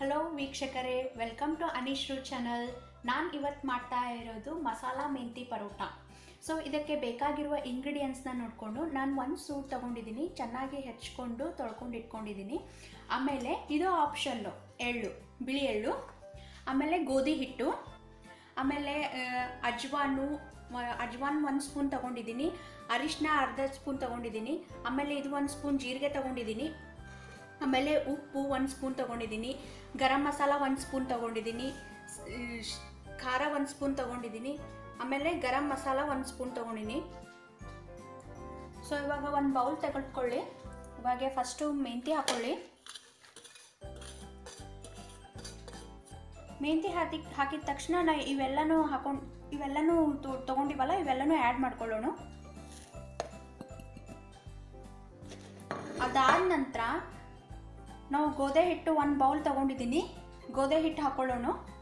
hello ವೀಕ್ಷಕರೇ welcome to ಅನಿಶ್ರು channel ನಾನು ಇವತ್ತು ಮಾಡ್ತಾ ಇರೋದು ಮಸಾಲ ಮೆಂತಿ ಪರೋಟ ಸೊ ಇದಕ್ಕೆ ಬೇಕಾಗಿರುವ ಇಂಗ್ರೀಡಿಯೆಂಟ್ಸ್ನ ನೋಡಿಕೊಂಡು ನಾನು ಒಂದು ಸೂಟ್ ತೊಗೊಂಡಿದ್ದೀನಿ ಚೆನ್ನಾಗಿ ಹೆಚ್ಕೊಂಡು ತೊಳ್ಕೊಂಡು ಇಟ್ಕೊಂಡಿದ್ದೀನಿ ಆಮೇಲೆ ಇದು ಆಪ್ಷನ್ನು ಎಳ್ಳು ಬಿಳಿ ಎಳ್ಳು ಆಮೇಲೆ ಗೋಧಿ ಹಿಟ್ಟು ಆಮೇಲೆ ಆ, ಅಜ್ವಾನು ಮ- ಅಜ್ವಾನ್ ಒಂದು ಸ್ಪೂನ್ ತೊಗೊಂಡಿದ್ದೀನಿ ಅರಿಶಿನ ಅರ್ಧ ಸ್ಪೂನ್ ತೊಗೊಂಡಿದ್ದೀನಿ ಆಮೇಲೆ ಇದು ಒಂದು ಸ್ಪೂನ್ ಜೀರಿಗೆ ತೊಗೊಂಡಿದ್ದೀನಿ ಆಮೇಲೆ ಉಪ್ಪು ಒಂದು ಸ್ಪೂನ್ ತೊಗೊಂಡಿದ್ದೀನಿ ಗರಂ ಮಸಾಲ ಒಂದು ಸ್ಪೂನ್ ತೊಗೊಂಡಿದ್ದೀನಿ ಸ್- ಶ್- ಖಾರ ಒಂದು ಸ್ಪೂನ್ ತೊಗೊಂಡಿದ್ದೀನಿ ಆಮೇಲೆ ಗರಂ ಮಸಾಲ ಒಂದು ಸ್ಪೂನ್ ತೊಗೊಂಡಿದ್ದೀನಿ ಸೊ ಇವಾಗ ಒಂದು ಬೌಲ್ ತೆಗೆದುಕೊಳ್ಳಿ ಇವಾಗ ಫಸ್ಟು ಮೆಂತಿ ಹಾಕ್ಕೊಳ್ಳಿ ಮೆಂತಿ ಹಾಕಿ ಹಾಕಿದ ತಕ್ಷಣ ನಾ ಇವೆಲ್ಲನೂ ಹಾಕೊಂಡು ಇವೆಲ್ಲನೂ ತೊ- ತೊಗೊಂಡಿವಲ್ಲ ಇವೆಲ್ಲನೂ ಆ್ಯಡ್ ಮಾಡ್ಕೊಳ್ಳೋಣ ಅದಾದ ನಂತರ ನಾವು ಗೋಧಿ ಹಿಟ್ಟು ಒಂದು ಬೌಲ್ ತೊಗೊಂಡಿದ್ದೀನಿ ಗೋಧಿ ಹಿಟ್ಟು ಹಾಕೊಳ್ಳೋಣ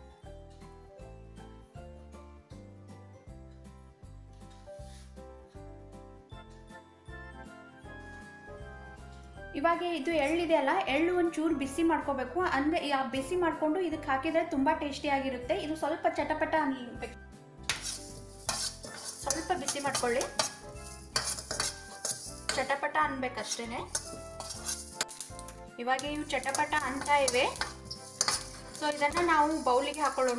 ಇವಾಗ ಇದು ಎಳ್ಳಿದೆ ಅಲ್ಲ ಎಳ್ಳು ಒಂಚೂರು ಬಿಸಿ ಮಾಡ್ಕೋಬೇಕು ಅಂದರೆ ಆ ಬಿಸಿ ಮಾಡಿಕೊಂಡು ಇದಕ್ಕೆ ಹಾಕಿದರೆ ತುಂಬ ಟೇಸ್ಟಿಯಾಗಿರುತ್ತೆ ಇದು ಸ್ವಲ್ಪ ಚಟಪಟ ಅನ್ಬೇಕು ಸ್ವಲ್ಪ ಬಿಸಿ ಮಾಡ್ಕೊಳ್ಳಿ ಚಟಪಟ ಅನ್ಬೇಕಷ್ಟೇ ಇವಾಗ ಇವು ಚಟಪಟ ಅಂತ ಇವೆ ಸೊ ಇದನ್ನು ನಾವು ಬೌಲಿಗೆ ಹಾಕೊಳ್ಳೋಣ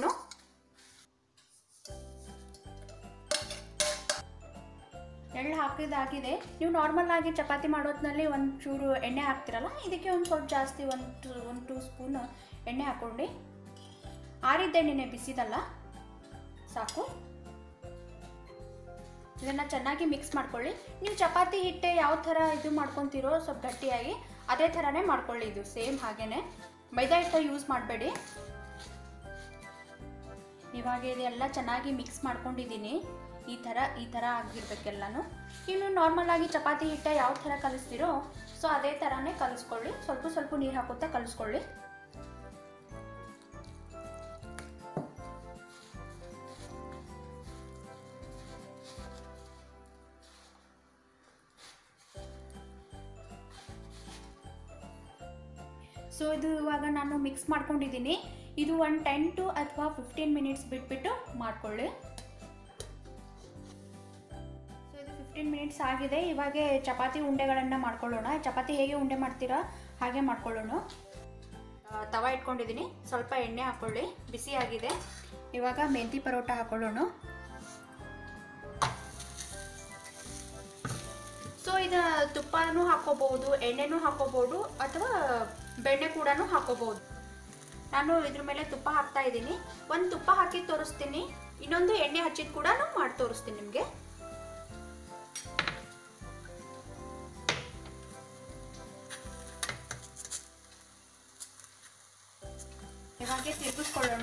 ಎಳ್ಳು ಹಾಕಿದಾಗಿದೆ ನೀವು ನಾರ್ಮಲ್ ಆಗಿ ಚಪಾತಿ ಮಾಡೋದ್ನಲ್ಲಿ ಒಂದು ಚೂರು ಎಣ್ಣೆ ಹಾಕ್ತಿರಲ್ಲ ಇದಕ್ಕೆ ಒಂದು ಸ್ವಲ್ಪ ಜಾಸ್ತಿ ಒಂದು ಟೂ ಒಂದು ಟೂ ಸ್ಪೂನ್ ಎಣ್ಣೆ ಹಾಕ್ಕೊಂಡು ಆರಿದ್ದೆಣ್ಣೆನೆ ಬಿಸಿದಲ್ಲ ಸಾಕು ಇದನ್ನು ಚೆನ್ನಾಗಿ ಮಿಕ್ಸ್ ಮಾಡ್ಕೊಳ್ಳಿ ನೀವು ಚಪಾತಿ ಹಿಟ್ಟೆ ಯಾವ ಥರ ಇದು ಮಾಡ್ಕೊತೀರೋ ಸ್ವಲ್ಪ ಗಟ್ಟಿಯಾಗಿ ಅದೇ ಥರನೇ ಮಾಡ್ಕೊಳ್ಳಿ ಇದು ಸೇಮ್ ಹಾಗೇನೆ ಮೈದಾ ಹಿಟ್ಟು ಯೂಸ್ ಮಾಡಬೇಡಿ ಇವಾಗ ಇದೆಲ್ಲ ಚೆನ್ನಾಗಿ ಮಿಕ್ಸ್ ಮಾಡ್ಕೊಂಡಿದ್ದೀನಿ ಈ ಥರ ಈ ಥರ ಆಗಿರ್ಬೇಕೆಲ್ಲನೂ ನೀವು ನಾರ್ಮಲ್ ಆಗಿ ಚಪಾತಿ ಹಿಟ್ಟ ಯಾವ ಥರ ಕಲಿಸ್ತೀರೋ ಸೊ ಅದೇ ಥರನೇ ಕಲಿಸ್ಕೊಳ್ಳಿ ಸ್ವಲ್ಪ ಸ್ವಲ್ಪ ನೀರು ಹಾಕುತ್ತಾ ಕಲಿಸ್ಕೊಳ್ಳಿ ಸೊ ಇದು ಇವಾಗ ನಾನು ಮಿಕ್ಸ್ ಮಾಡ್ಕೊಂಡಿದ್ದೀನಿ ಇದು ಒಂದು ಟೆನ್ ಟು ಅಥವಾ ಫಿಫ್ಟೀನ್ ಮಿನಿಟ್ಸ್ ಬಿಟ್ಬಿಟ್ಟು ಮಾಡ್ಕೊಳ್ಳಿ ಸೊ ಇದು ಫಿಫ್ಟೀನ್ ಮಿನಿಟ್ಸ್ ಆಗಿದೆ ಇವಾಗ ಚಪಾತಿ ಉಂಡೆಗಳನ್ನು ಮಾಡ್ಕೊಳ್ಳೋಣ ಚಪಾತಿ ಹೇಗೆ ಉಂಡೆ ಮಾಡ್ತೀರಾ ಹಾಗೆ ಮಾಡ್ಕೊಳ್ಳೋಣ ಆ, ತವ ಇಟ್ಕೊಂಡಿದ್ದೀನಿ ಸ್ವಲ್ಪ ಎಣ್ಣೆ ಹಾಕ್ಕೊಳ್ಳಿ ಬಿಸಿ ಆಗಿದೆ ಇವಾಗ ಮೆಂತಿ ಪರೋಟ ಹಾಕೊಳ್ಳೋಣ ಸೊ ಇದು ತುಪ್ಪನೂ ಹಾಕೋಬಹುದು ಎಣ್ಣೆನೂ ಹಾಕೋಬಹುದು ಅಥವಾ ಬೆಣ್ಣೆ ಕೂಡ ಹಾಕೋಬಹುದು ನಾನು ಇದ್ರ ಮೇಲೆ ತುಪ್ಪ ಹಾಕ್ತಾ ಇದ್ದೀನಿ ಒಂದು ತುಪ್ಪ ಹಾಕಿ ತೋರಿಸ್ತೀನಿ ಇನ್ನೊಂದು ಎಣ್ಣೆ ಹಚ್ಚಿದ್ ಕೂಡ ಮಾಡಿ ತೋರಿಸ್ತೀನಿ ನಿಮಗೆ ಇವಾಗ ತಿರುಗಿಸ್ಕೊಳ್ಳೋಣ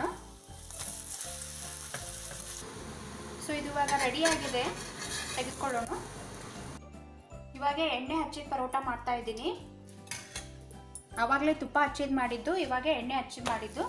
ಸೊ ಇದು ಇವಾಗ ರೆಡಿ ಆಗಿದೆ ತೆಗೆದುಕೊಳ್ಳೋಣ ಇವಾಗ ಎಣ್ಣೆ ಹಚ್ಚಿದ ಪರೋಟ ಮಾಡ್ತಾ ಇದ್ದೀನಿ ಆವಾಗಲೇ ತುಪ್ಪ ಹಚ್ಚಿದ್ ಮಾಡಿದ್ದು ಇವಾಗ ಎಣ್ಣೆ ಹಚ್ಚಿ ಮಾಡಿದ್ದು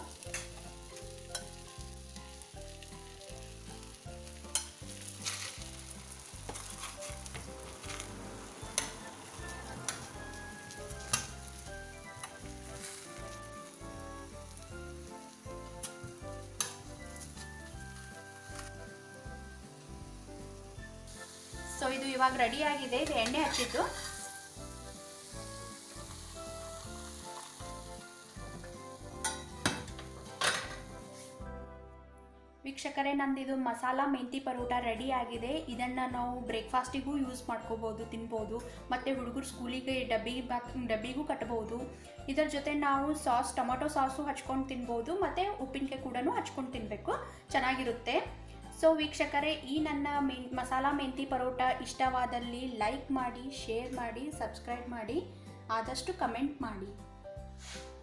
ಸೊ ಇದು ಇವಾಗ ರೆಡಿ ಆಗಿದೆ ಇದು ಎಣ್ಣೆ ಹಚ್ಚಿದ್ದು ವೀಕ್ಷಕರೇ ನಂದು ಇದು ಮಸಾಲ ಮೆಂತಿ ಪರೋಟ ರೆಡಿ ಆಗಿದೆ ಇದನ್ನು ನಾವು ಬ್ರೇಕ್ಫಾಸ್ಟಿಗೂ ಯೂಸ್ ಮಾಡ್ಕೋಬೋದು ತಿನ್ಬೋದು ಮತ್ತು ಹುಡುಗರು ಸ್ಕೂಲಿಗೆ ಡಬ್ಬಿ ಬಾಕ್ ಡಬ್ಬಿಗೂ ಕಟ್ಬೋದು ಇದರ ಜೊತೆ ನಾವು ಸಾಸ್ ಟೊಮೊಟೊ ಸಾಸು ಹಚ್ಕೊಂಡು ತಿನ್ಬೋದು ಮತ್ತು ಉಪ್ಪಿನಕಾಯಿ ಕೂಡ ಹಚ್ಕೊಂಡು ತಿನ್ನಬೇಕು ಚೆನ್ನಾಗಿರುತ್ತೆ ಸೊ ವೀಕ್ಷಕರೇ ಈ ನನ್ನ ಮೆನ್ ಮಸಾಲ ಮೆಂತಿ ಪರೋಟ ಇಷ್ಟವಾದಲ್ಲಿ ಲೈಕ್ ಮಾಡಿ ಶೇರ್ ಮಾಡಿ ಸಬ್ಸ್ಕ್ರೈಬ್ ಮಾಡಿ ಆದಷ್ಟು ಕಮೆಂಟ್ ಮಾಡಿ